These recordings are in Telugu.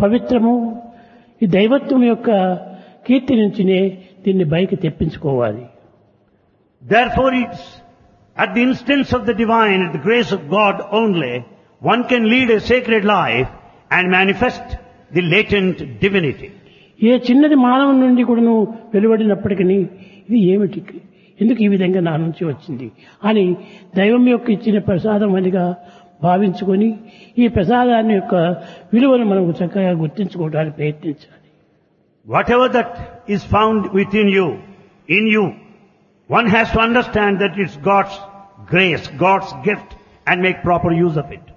పవిత్రము ఈ దైవత్వం యొక్క కీర్తి నుంచినే దీన్ని బయకి తెప్పించుకోవాలి Therefore it's at the instance of the divine, at the grace of God only, one can lead a sacred life and manifest the latent divinity. ఏ చిన్నది మానవుని నుండి కూడాను వెలువడినప్పటికీ ఇది ఏమిటి ఎందుకు ఈ విధంగా నా నుంచి వచ్చింది అని దైవం యొక్క ఇచ్చిన ప్రసాదం అనిగా భావించుకొని ఈ ప్రసాదాన్ని యొక్క విలువను మనం చక్కగా గుర్తించుకోవడానికి ప్రయత్నించాలి Whatever that is found within you, in you, one has to understand that it's God's grace, God's gift and make proper use of it.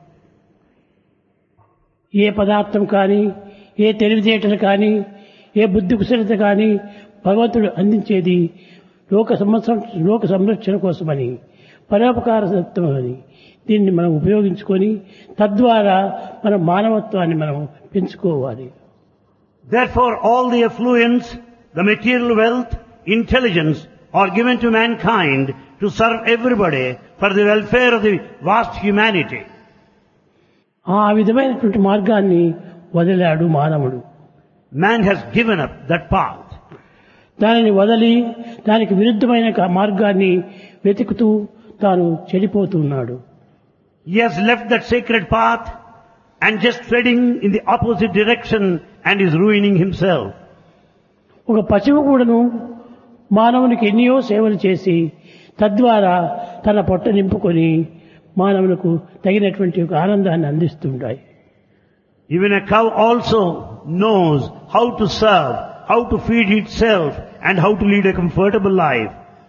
ఏ పదార్థం కానీ ఏ తెలివితేటలు కానీ ఏ బుద్ధి కుశలత కానీ భగవంతుడు అందించేది లోక సంవత్సరం లోక సంరక్షణ కోసమని పరోపకార సత్వమని దీన్ని మనం ఉపయోగించుకొని తద్వారా మన మానవత్వాన్ని మనం పెంచుకోవాలి Therefore all the affluence, the material wealth, intelligence are given to mankind to serve everybody for the welfare of the vast humanity. ఆ విధమైనటువంటి మార్గాన్ని వదిలాడు మానవుడు Man has given up that path. దానిని వదిలి దానికి విరుద్ధమైన క- మార్గాన్ని వెతుకుతూ తాను చెడిపోతున్నాడు He has left that sacred path and just treading in the opposite direction and is ruining himself. ఒక పశువు కూడాను మానవునికి ఎన్నో సేవలు చేసి తద్వారా తన పొట్ట నింపుకొని మానవులకు తగినటువంటి ఒక ఆనందాన్ని అందిస్తుంటాయి Even a cow also knows how to serve, how to feed itself and how to lead a comfortable life.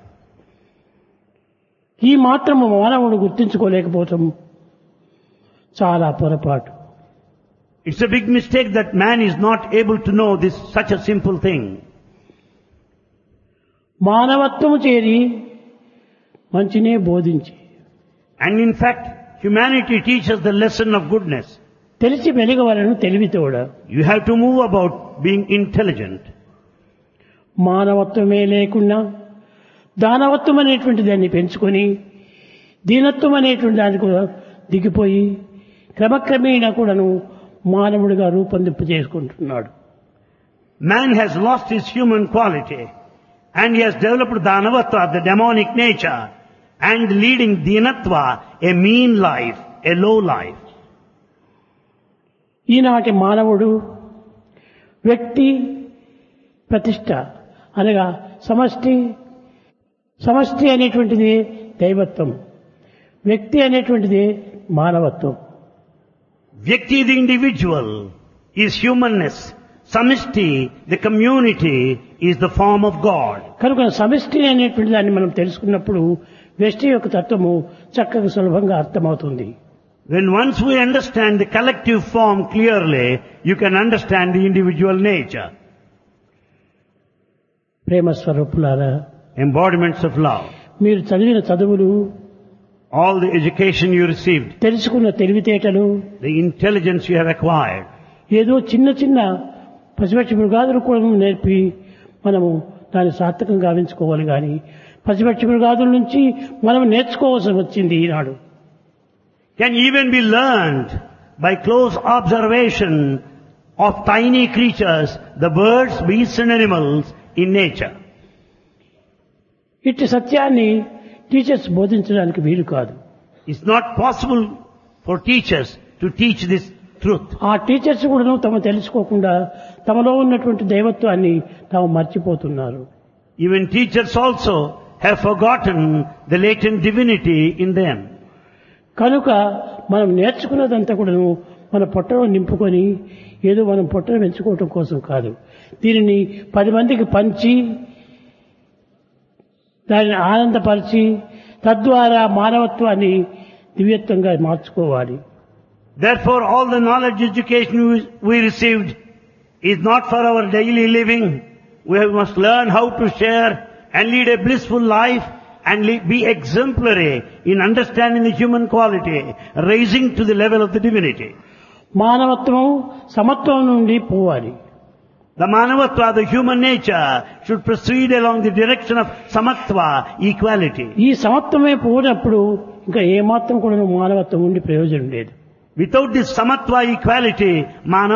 ఈ మాత్రము మానవుడు గుర్తించుకోలేకపోవటం చాలా పొరపాటు It's a big mistake that man is not able to know this such a simple thing. మానవత్వము చేరి మంచినే బోధించి And in fact, humanity teaches the lesson of goodness. తెలిసి వెలుగవలను తెలివితోడ You have to move about being intelligent. మానవత్వమే లేకుండా దానవత్వం అనేటువంటి దాన్ని పెంచుకొని దీనత్వం అనేటువంటి దాన్ని కూడా దిగిపోయి క్రమక్రమేణా కూడాను మానవుడిగా రూపొందింపు చేసుకుంటున్నాడు Man has lost his human quality and he has developed Danavatva, the demonic nature, and leading Dinatva, a mean life, a low life. ఈనాటి మానవుడు వ్యక్తి ప్రతిష్ట అనగా సమష్టి సమష్టి అనేటువంటిది దైవత్వం వ్యక్తి అనేటువంటిది మానవత్వం Vyakti, the individual, is humanness. Samishti, the community, is the form of God. కనుక సమిష్టి అనేటువంటి దాన్ని మనం తెలుసుకున్నప్పుడు వ్యష్టి యొక్క తత్వము చక్కగా సులభంగా అర్థమవుతుంది When once we understand the collective form clearly, you can understand the individual nature, ప్రేమ స్వరూపులారా embodiments of love. మీరు చదివిన చదువులు All the education you received, తెలుసుకున్న తెలివితేటలు the intelligence you have acquired, ఏదో చిన్న చిన్న పసిపక్షి మృగాదులు కూడా నేర్పి మనము దాన్ని సార్థకం గావించుకోవాలి కానీ పసిపక్షి మృగాదుల నుంచి మనం నేర్చుకోవాల్సి వచ్చింది ఈనాడు can even be learned by close observation of tiny creatures, the birds, beasts and animals in nature. ఇట్టి సత్యాన్ని టీచర్స్ బోధించడానికి వీలు కాదు It's not possible for teachers to teach this truth. ఆ టీచర్స్ కూడా తమ తెలుసుకోకుండా తమలో ఉన్నటువంటి దైవత్వాన్ని తాము మర్చిపోతున్నారు Even teachers also have forgotten the latent divinity in them. కనుక మనం నేర్చుకున్నదంతా కూడాను మన పొట్టలో నింపుకొని ఏదో మనం పొట్టను పెంచుకోవటం కోసం కాదు దీనిని పది మందికి పంచి దానిని ఆనందపరిచి తద్వారా మానవత్వాన్ని దివ్యత్వంగా మార్చుకోవాలి Therefore, all the knowledge education we, we received is not for our daily living. We must learn how to share and lead a blissful life and le- be exemplary in understanding the human quality, raising to the level of the divinity. మానవత్వం సమత్వం నుండి పోవాలి The manavatva, the human nature, should proceed along the direction of samatva, equality. ఈ సమత్వమే పోయినప్పుడు ఇంకా ఏమాత్రం కూడా మానవత్వం ఉండి ప్రయోజనం లేదు Without this samatva equality, mana